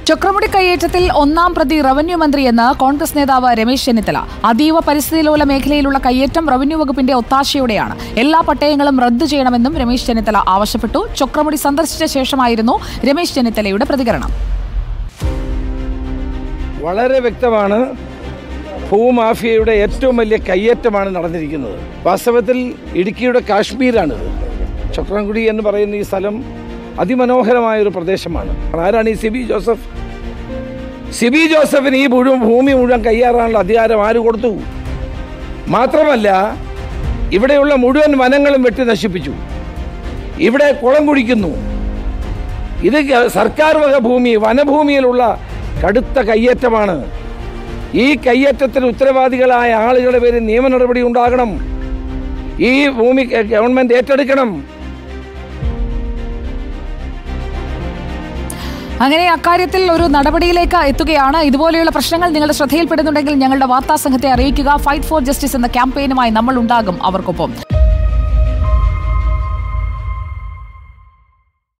ചക്രമുടി കയ്യേറ്റത്തിൽ ഒന്നാം പ്രതി റവന്യൂ മന്ത്രിയെന്ന് കോൺഗ്രസ് നേതാവ് രമേശ് ചെന്നിത്തല അതീവ പരിസ്ഥിതിലോല മേഖലയിലുള്ള കയ്യേറ്റം റവന്യൂ വകുപ്പിന്റെ ഒത്താശയോടെയാണ് എല്ലാ പട്ടയങ്ങളും റദ്ദു ചെയ്യണമെന്നും രമേശ് ചെന്നിത്തല ആവശ്യപ്പെട്ടു ചക്രമുടി സന്ദർശിച്ച ശേഷമായിരുന്നു രമേശ് ചെന്നിത്തലയുടെ പ്രതികരണം വളരെ വ്യക്തമാണ് ഭൂമാഫിയയുടെ ഏറ്റവും വലിയ കയ്യേറ്റമാണ് നടന്നിരിക്കുന്നത് വാസ്തവത്തിൽ ഇടുക്കിയുടെ കാശ്മീരാണിത് ചക്രംകുടി എന്ന് പറയുന്ന ഈ സ്ഥലം അതിമനോഹരമായ ഒരു പ്രദേശമാണ് ആരാണ് ഈ സിബി ജോസഫ് സിബി ജോസഫിന് ഈ മുഴുവൻ ഭൂമി മുഴുവൻ കയ്യേറാനുള്ള അധികാരം ആര് കൊടുത്തു മാത്രമല്ല ഇവിടെയുള്ള മുഴുവൻ വനങ്ങളും വെട്ടി നശിപ്പിച്ചു ഇവിടെ കുളം കുഴിക്കുന്നു ഇത് ഗ- സർക്കാർ വക ഭൂമി വനഭൂമിയിലുള്ള കടുത്ത കയ്യേറ്റമാണ് ഈ കയ്യേറ്റത്തിന് ഉത്തരവാദികളായ ആളുകളുടെ പേരിൽ നിയമ നടപടി ഉണ്ടാകണം ഈ ഭൂമി ഗ- ഗവൺമെന്റ് ഏറ്റെടുക്കണം അങ്ങനെ അക്കാര്യത്തിൽ ഒരു നടപടിയിലേക്ക് എത്തുകയാണ് ഇതുപോലെയുള്ള പ്രശ്നങ്ങൾ നിങ്ങളുടെ ശ്രദ്ധയിൽപ്പെടുന്നുണ്ടെങ്കിൽ ഞങ്ങളുടെ വാർത്താ സംഘത്തെ അറിയിക്കുക ഫൈറ്റ് ഫോർ ജസ്റ്റിസ് എന്ന ക്യാമ്പയിനുമായി നമ്മൾ ഉണ്ടാകും അവർക്കൊപ്പം